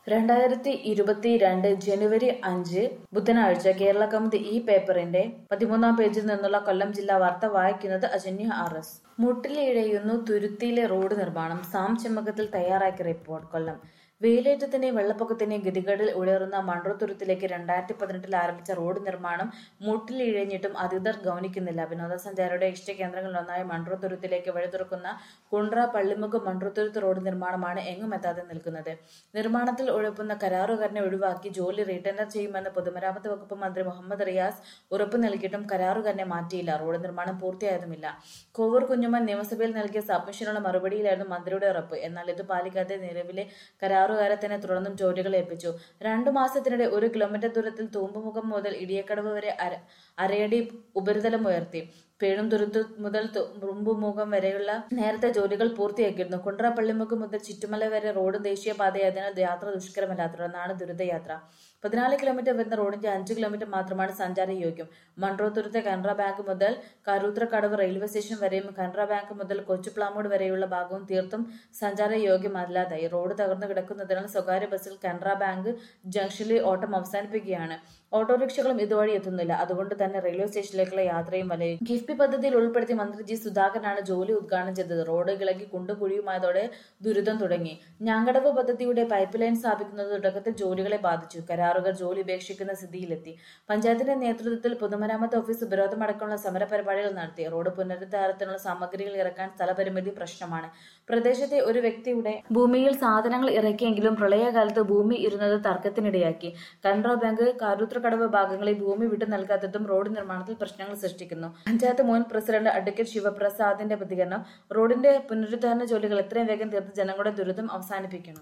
രണ്ടായിരത്തി ഇരുപത്തിരണ്ട് ജനുവരി അഞ്ച് ബുധനാഴ്ച കേരള കൗമുദി ഈ പേപ്പറിന്റെ പതിമൂന്നാം പേജിൽ നിന്നുള്ള കൊല്ലം ജില്ലാ വാർത്ത വായിക്കുന്നത് അജന്യ ആർ എസ് മുട്ടിലിഴയുന്നു തുരുത്തിയിലെ റോഡ് നിർമ്മാണം സാം ചെമ്മകത്തിൽ തയ്യാറാക്കിയ റിപ്പോർട്ട് കൊല്ലം വേലിയേറ്റത്തിന്റെയും വെള്ളപ്പൊക്കത്തിന്റെയും ഗതികേടിൽ ഉയർന്ന മൺട്രോത്തുരുത്തിലേക്ക് രണ്ടായിരത്തി പതിനെട്ടിൽ ആരംഭിച്ച റോഡ് നിർമ്മാണം മുട്ടിലിഴഞ്ഞിട്ടും അധികൃതർ ഗൗനിക്കുന്നില്ല വിനോദസഞ്ചാരിയുടെ ഇഷ്ടകേന്ദ്രങ്ങളിലൊന്നായ മൺട്രോത്തുരുത്തിലേക്ക് വഴി തുറക്കുന്ന കുണ്ട്ര പള്ളിമുക്ക് മൺട്രോത്തുരുത്ത് റോഡ് നിർമ്മാണമാണ് എങ്ങും എത്താതെ നിൽക്കുന്നത് നിർമ്മാണത്തിൽ ഉഴപ്പുന്ന കരാറുകാരനെ ഒഴിവാക്കി ജോലി റീടെൻഡർ ചെയ്യുമെന്ന് പൊതുമരാമത്ത് വകുപ്പ് മന്ത്രി മുഹമ്മദ് റിയാസ് ഉറപ്പ് നൽകിയിട്ടും കരാറുകാരനെ മാറ്റിയില്ല റോഡ് നിർമ്മാണം പൂർത്തിയായതുമില്ല കോവൂർ കുഞ്ഞുമൻ നിയമസഭയിൽ നൽകിയ സബ്മിഷനുള്ള മറുപടിയിലായിരുന്നു മന്ത്രിയുടെ ഉറപ്പ് എന്നാൽ ഇത് പാലിക്കാതെ നിലവിലെ കരാറുകാരെ തന്നെ തുടർന്നും ജോലികൾ ഏൽപ്പിച്ചു രണ്ടു മാസത്തിനിടെ ഒരു കിലോമീറ്റർ ദൂരത്തിൽ തൂമ്പുമുഖം മുതൽ ഇടിയക്കടവ് വരെ അര അരയടി ഉപരിതലം ഉയർത്തി പേഴും തുരുത്തു മുതൽ തുമ്പുമുഖം വരെയുള്ള നേരത്തെ ജോലികൾ പൂർത്തിയാക്കിയിരുന്നു കുണ്ട്ര പള്ളിമുക്ക് മുതൽ ചുറ്റുമല വരെ റോഡ് ദേശീയപാതയായതിനാൽ യാത്ര ദുഷ്കരമല്ല തുടർന്നാണ് ദുരിതയാത്ര പതിനാല് കിലോമീറ്റർ വരുന്ന റോഡിന്റെ അഞ്ച് കിലോമീറ്റർ മാത്രമാണ് സഞ്ചാര യോഗ്യം മൺട്രോത്തുരുത്തെ കനറ ബാങ്ക് മുതൽ കരൂത്രക്കടവ് റെയിൽവേ സ്റ്റേഷൻ വരെയും കനറ ബാങ്ക് മുതൽ കൊച്ചുപ്ലാമൂട് വരെയുള്ള ഭാഗവും തീർത്തും സഞ്ചാര യോഗ്യമല്ലാതായി റോഡ് തകർന്നു കിടക്കുന്നതിനാൽ സ്വകാര്യ ബസ്സിൽ കനറ ബാങ്ക് ജംഗ്ഷനിൽ ഓട്ടം അവസാനിപ്പിക്കുകയാണ് ഓട്ടോറിക്ഷകളും ഇതുവഴി എത്തുന്നില്ല അതുകൊണ്ട് തന്നെ റെയിൽവേ സ്റ്റേഷനിലേക്കുള്ള യാത്രയും വലയും കിഫ്ബി പദ്ധതിയിൽ ഉൾപ്പെടുത്തി മന്ത്രി ജി സുധാകരനാണ് ജോലി ഉദ്ഘാടനം ചെയ്തത് റോഡ് ഇളകി കുണ്ടും കുഴിയുമായതോടെ ദുരിതം തുടങ്ങി ഞാങ്കടവ് പദ്ധതിയുടെ പൈപ്പ് ലൈൻ സ്ഥാപിക്കുന്നത് തുടക്കത്തിൽ ജോലികളെ ബാധിച്ചു കരാറുകാർ ജോലി ഉപേക്ഷിക്കുന്ന സ്ഥിതിയിലെത്തി പഞ്ചായത്തിന്റെ നേതൃത്വത്തിൽ പൊതുമരാമത്ത് ഓഫീസ് ഉപരോധമടക്കമുള്ള സമര പരിപാടികൾ നടത്തി റോഡ് പുനരുദ്ധാരത്തിനുള്ള സാമഗ്രികൾ ഇറക്കാൻ സ്ഥലപരിമിതി പ്രശ്നമാണ് പ്രദേശത്തെ ഒരു വ്യക്തിയുടെ ഭൂമിയിൽ സാധനങ്ങൾ ഇറക്കിയെങ്കിലും പ്രളയകാലത്ത് ഭൂമി ഇരുന്നത് തർക്കത്തിനിടയാക്കി കനറ ബാങ്ക് കാരൂത്രക്കടവ് ഭാഗങ്ങളിൽ ഭൂമി വിട്ടു നൽകാത്തതും റോഡ് നിർമ്മാണത്തിൽ പ്രശ്നങ്ങൾ സൃഷ്ടിക്കുന്നു പഞ്ചായത്ത് മുൻ പ്രസിഡന്റ് അഡ്വക്കേറ്റ് ശിവപ്രസാദിന്റെ പ്രതികരണം റോഡിന്റെ പുനരുദ്ധാരണ ജോലികൾ എത്രയും വേഗം തീർത്ത് ജനങ്ങളുടെ ദുരിതം അവസാനിപ്പിക്കണം